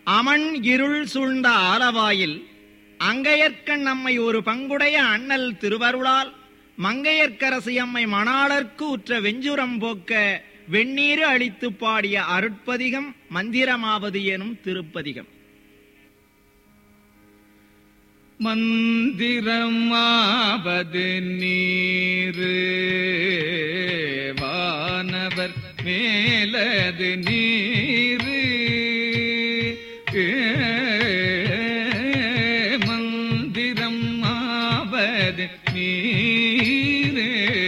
அமன் இருள் சூழ்ந்த ஆலவாயில் அங்கையர்க்கண் நம்மை ஒரு பங்குடைய அண்ணல் திருவருளால் மங்கையர்க்கரசி அம்மை மணாளர்க்கு உற்ற வெஞ்சுரம் போக்க வெந்நீரு அளித்து பாடிய அருட்பதிகம் மந்திரமாவது எனும் திருப்பதிகம் மந்திரமாவது நீரு வானவர் மேலது நீரு மந்திரம் ஆவது நீரு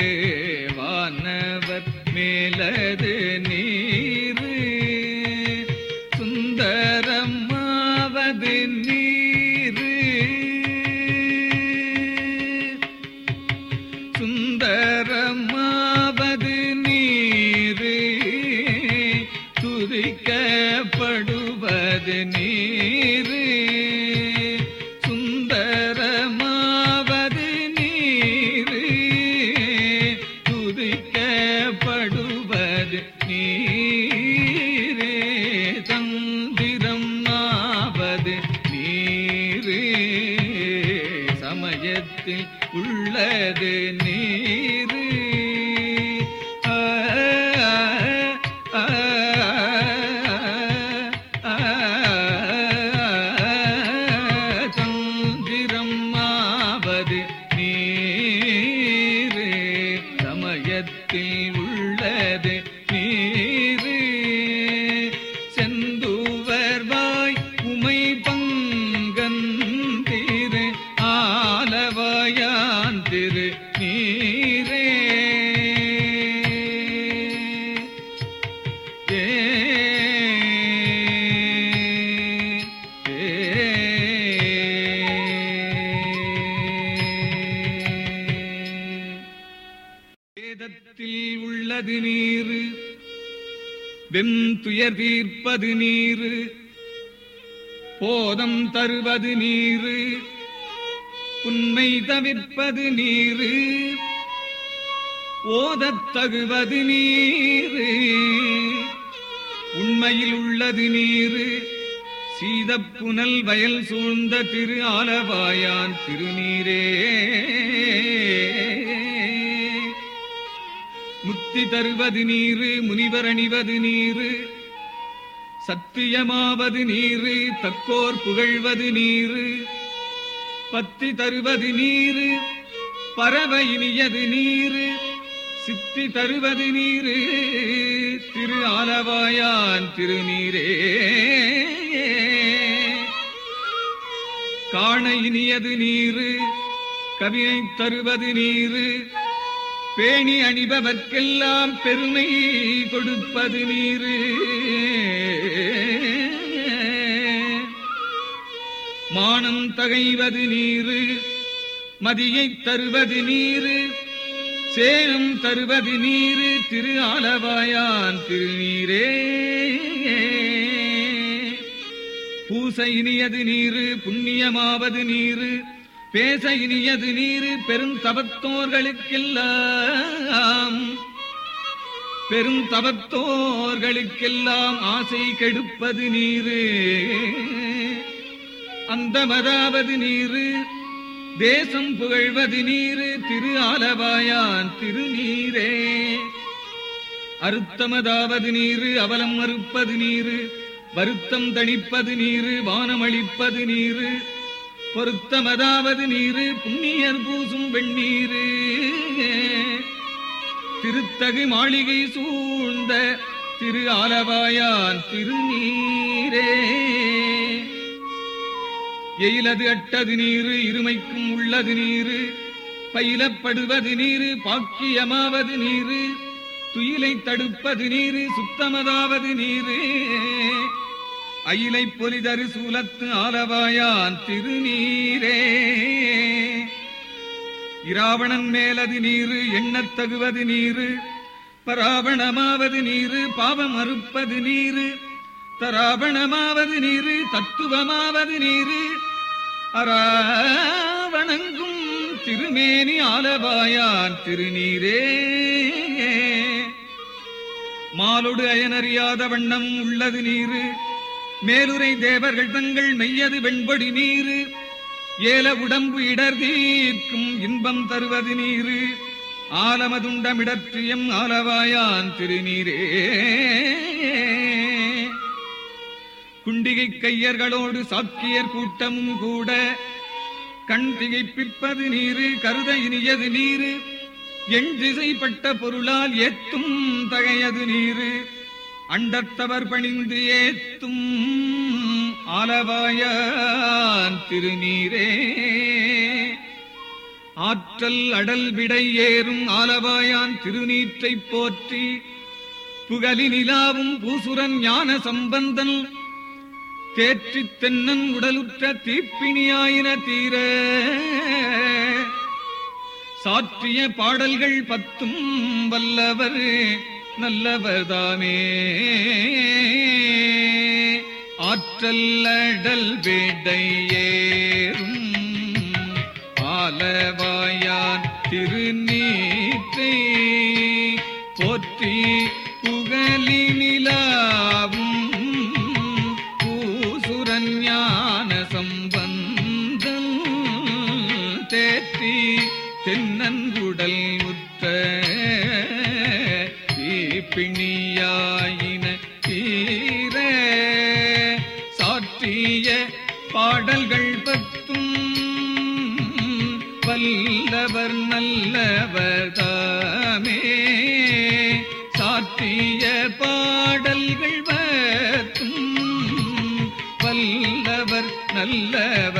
வானவர் மேலது நீரு சுந்தரமாவது நீரு சுந்தரமாவது நீரு துதிக்கப்படுவது நீரு சுந்தரமாவது நீரு துதிக்கப்படுவது நீரே தந்திரம் ஆவது நீரு சமயத்தில் உள்ளது நீரு ஆ, ஆ, ஆ, தந்திரம் ஆவது நீரு சமயத்தில் உள்ளது நீரு செந்துவர்வாய் உமை பங்கன் திரு ஆலவாயான் திரு நீரே ஏ வேதத்தில் உள்ளது நீரு வெந்துயர் தீர்ப்பது நீரு போதம் தருவது நீரு உண்மை தவிர்ப்பது நீரு ஓதத் தகுவது நீரு உண்மையில் உள்ளது நீரு சீதப்புனல் வயல் சூழ்ந்த திரு ஆலவாயான் திருநீரே முத்தி தருவது நீரு முனிவர் அணிவது நீரு சத்தியமாவது நீரு தக்கோர் புகழ்வது நீரு பத்தி தருவது நீரு பறவ இனியது நீரு சித்தி தருவது நீரு திரு ஆலவாயான் திருநீரே காண இனியது நீரு கவினை தருவது நீரு பேணி அணிபவர்க்கெல்லாம் பெருமை கொடுப்பது நீரு மானம் தகைவது நீரு மதியைத் தருவது நீரு சேனம் தருவது நீரு திரு ஆலவாயான் திருநீரே பூச இனியது நீரு புண்ணியமாவது நீரு பேச இனியது நீரு பெருந்தவத்தோர்களுக்கெல்லாம் பெரும் தவத்தோர்களுக்கெல்லாம் ஆசை கெடுப்பது நீரு அந்த மதாவது நீரு தேசம் புகழ்வது நீரு திரு ஆலவாயான் திருநீரே அறுத்தமதாவது நீரு அவலம் மறுப்பது நீரு வருத்தம் தணிப்பது நீரு வானமளிப்பது நீரு பொருத்தமதாவது நீரு புண்ணியர் பூசும் வெண்ணீரு திருத்தகு மாளிகை சூழ்ந்த திரு ஆலவாயான் திருநீரே எயிலது அட்டது நீரு இருமைக்கும் உள்ளது நீரு பயிலப்படுவது நீரு பாக்கியமாவது நீரு துயிலை தடுப்பது நீரு சுத்தமதாவது நீரு அயிலை பொலிதரு சூலத்து ஆலவாயான் திருநீரே இராவணன் மேலது நீரு எண்ணத் தகுவது நீரு பராவணமாவது நீரு பாவம் அறுப்பது நீரு தராவணமாவது நீரு தத்துவமாவது நீரு அராவணங்கும் திருமேனி ஆலவாயான் திருநீரே மாலொடு அயனறியாத வண்ணம் உள்ளது நீரு மேலுரை தேவர்கள் தங்கள் மெய்யது வெண்பொடி நீரு ஏல உடம்பு இடர் தீர்க்கும் இன்பம் தருவது நீரு ஆலமதுண்டமிடற்றியம் ஆலவாயான் திருநீரே குண்டிகை கையர்களோடு சாக்கியர் கூட்டமும் கூட கண் திகைப்பிற்பது நீரு கருத இனியது நீரு எண் திசைப்பட்ட பொருளால் ஏத்தும் தகையது நீரு அண்டத்தவர் பணிந்து ஏத்தும் ஆலவாயான் திருநீரே ஆற்றல் அடல் விடை ஏறும் ஆலவாயான் திருநீற்றைப் போற்றி புகழி நிலாவும் பூசுரன் ஞான சம்பந்தன் தேற்றித் தென்னன் உடலுற்ற தீப்பிணியாயின தீர சாற்றிய பாடல்கள் பத்தும் வல்லவர் நல்லவர்தாமே ஆற்றல் அடல் விடை ஏறும் ஆலவாயான் திருநீற்றை போற்றி புகழி நிலாவும் பூசுரன் ஞான சம்பந்தம் தேற்றி தென்னங்குடல் உற்ற தீப்பிணியாயின தீர சாற்றிய பாடல்கள் பத்தும் வல்லவர் நல்லவர் தாமே சாற்றிய பாடல்கள் பத்தும் வல்லவர் நல்லவர்